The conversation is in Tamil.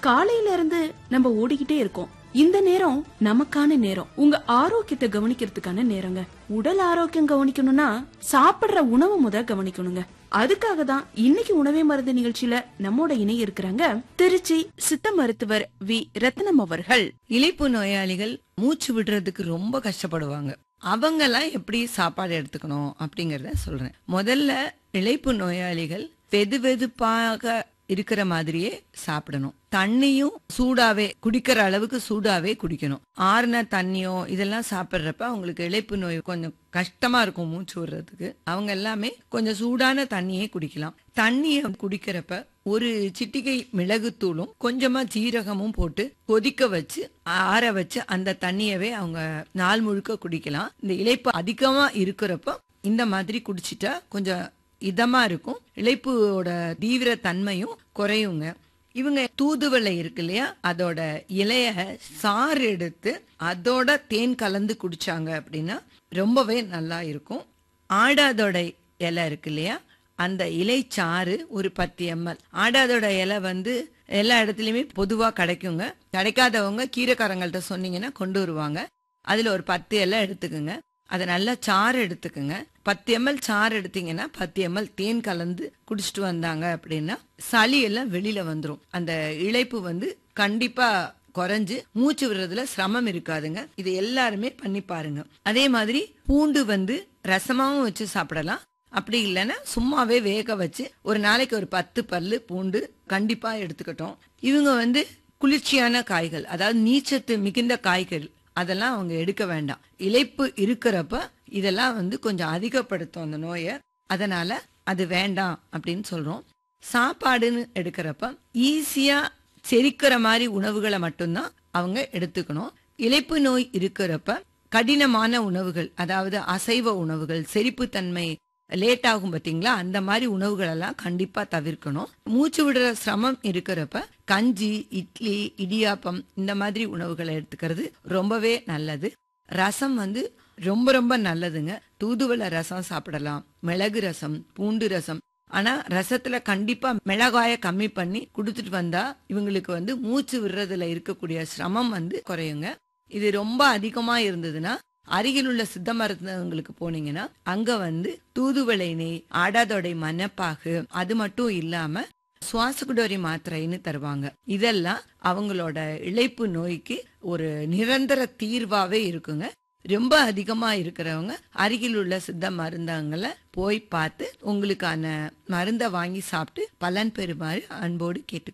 காலையில இருந்து நம்ம ஓடிக்கிட்டே இருக்கோம் இந்த நேரம் நமக்கான நேரம் உங்க ஆரோக்கியத்தை கவனிக்கிறதுக்கான நேரங்க உடல் ஆரோக்கியம் கவனிக்கணும்னா சாப்பிடுற உணவு முத கவனிக்கணுங்க அதுக்காக தான் இன்னைக்கு உணவே மருந்து நிகழ்ச்சியில நம்மோட இணைய இருக்கிறாங்க திருச்சி சித்த மருத்துவர் வி ரத்னம் அவர்கள் இளைப்பு நோயாளிகள் மூச்சு விடுறதுக்கு ரொம்ப கஷ்டப்படுவாங்க அவங்கெல்லாம் எப்படி சாப்பாடு எடுத்துக்கணும் அப்படிங்கறத சொல்றேன் முதல்ல இளைப்பு நோயாளிகள் வெது வெதுப்பாக இருக்கிற மாதிரியே சாப்பிடணும் தண்ணியும் சூடாவே குடிக்கிற அளவுக்கு சூடாவே குடிக்கணும் ஆறுன தண்ணியோ இதெல்லாம் சாப்பிடுறப்ப அவங்களுக்கு இளைப்பு நோய் கொஞ்சம் கஷ்டமா இருக்கும் மூச்சு விடுறதுக்கு அவங்க எல்லாமே கொஞ்சம் சூடான தண்ணியே குடிக்கலாம் தண்ணியை குடிக்கிறப்ப ஒரு சிட்டிகை மிளகுத்தூளும் கொஞ்சமா ஜீரகமும் போட்டு கொதிக்க வச்சு ஆற வச்சு அந்த தண்ணியவே அவங்க நாள் முழுக்க குடிக்கலாம் இந்த இளைப்பு அதிகமா இருக்கிறப்ப இந்த மாதிரி குடிச்சிட்டா கொஞ்சம் இதமா இருக்கும் இளைப்போட தீவிர தன்மையும் குறையுங்க இவங்க தூதுவளை இருக்கு இல்லையா அதோட இலைய சாறு எடுத்து அதோட தேன் கலந்து குடிச்சாங்க அப்படின்னா ரொம்பவே நல்லா இருக்கும் ஆடாதோட இலை இருக்கு இல்லையா அந்த இலை சாறு ஒரு பத்து எம்எல் ஆடாதோட இலை வந்து எல்லா இடத்துலயுமே பொதுவா கிடைக்குங்க கிடைக்காதவங்க கீரைக்காரங்கள்ட்ட சொன்னீங்கன்னா கொண்டு வருவாங்க அதுல ஒரு பத்து இலை எடுத்துக்குங்க அதை நல்லா சாறு எடுத்துக்குங்க பத்து எம்எல் சாறு எடுத்தீங்கன்னா பத்து எம்எல் தேன் கலந்து குடிச்சிட்டு வந்தாங்க அப்படின்னா சளி எல்லாம் வெளியில வந்துரும் அந்த இழைப்பு வந்து கண்டிப்பா குறைஞ்சு மூச்சு விடுறதுல சிரமம் இருக்காதுங்க இது எல்லாருமே பண்ணி பாருங்க அதே மாதிரி பூண்டு வந்து ரசமாவும் வச்சு சாப்பிடலாம் அப்படி இல்லைன்னா சும்மாவே வேக வச்சு ஒரு நாளைக்கு ஒரு பத்து பல்லு பூண்டு கண்டிப்பா எடுத்துக்கட்டும் இவங்க வந்து குளிர்ச்சியான காய்கள் அதாவது நீச்சத்து மிகுந்த காய்கள் அதெல்லாம் அவங்க எடுக்க வேண்டாம் இளைப்பு இருக்கிறப்ப இதெல்லாம் வந்து கொஞ்சம் அதிகப்படுத்தும் அந்த நோயை அதனால அது வேண்டாம் அப்படின்னு சொல்றோம் சாப்பாடுன்னு எடுக்கிறப்ப ஈஸியா செரிக்கிற மாதிரி உணவுகளை மட்டும்தான் அவங்க எடுத்துக்கணும் இளைப்பு நோய் இருக்கிறப்ப கடினமான உணவுகள் அதாவது அசைவ உணவுகள் செரிப்புத்தன்மை லேட் ஆகும் பாத்தீங்களா அந்த மாதிரி உணவுகள் எல்லாம் கண்டிப்பா தவிர்க்கணும் மூச்சு விடுற சிரமம் இருக்கிறப்ப கஞ்சி இட்லி இடியாப்பம் இந்த மாதிரி உணவுகளை எடுத்துக்கிறது ரொம்பவே நல்லது ரசம் வந்து ரொம்ப ரொம்ப நல்லதுங்க தூதுவளை ரசம் சாப்பிடலாம் மிளகு ரசம் பூண்டு ரசம் ஆனா ரசத்துல கண்டிப்பா மிளகாய கம்மி பண்ணி குடுத்துட்டு வந்தா இவங்களுக்கு வந்து மூச்சு விடுறதுல இருக்கக்கூடிய சிரமம் வந்து குறையுங்க இது ரொம்ப அதிகமா இருந்ததுன்னா அருகில் உள்ள சித்த மருத்துவங்களுக்கு போனீங்கன்னா அங்க வந்து தூதுவளை நெய் ஆடாதொடை மணப்பாகு அது மட்டும் இல்லாம சுவாசகுடோரி மாத்திரைன்னு தருவாங்க இதெல்லாம் அவங்களோட இழைப்பு நோய்க்கு ஒரு நிரந்தர தீர்வாவே இருக்குங்க ரொம்ப அதிகமா இருக்கிறவங்க அருகில் உள்ள சித்த மருந்தகங்களை போய் பார்த்து உங்களுக்கான மருந்தை வாங்கி சாப்பிட்டு பலன் பெறுமாறு அன்போடு கேட்டு